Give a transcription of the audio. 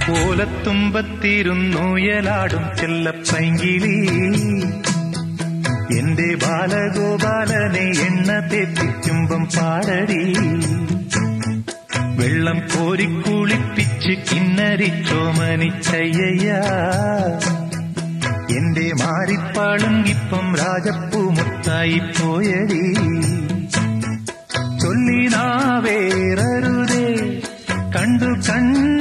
ഓലത്തുമ്പത്തിരുന്നുയലാടും ചെല്ലപ്പൈങ്കിളി എന്റെ ബാലഗോപാലനെ എണ്ണ തേപ്പിക്കുമ്പം പാടടി വെള്ളം കോരിക്കുളിപ്പിച്ച് കിന്നരിച്ചോമനിച്ചയ്യ എന്റെ മാറിപ്പാളുങ്കിപ്പം രാജപ്പൂമുത്തായി പോയടി ചൊല്ലിനാവേറരുതേ കണ്ടു കണ്ണു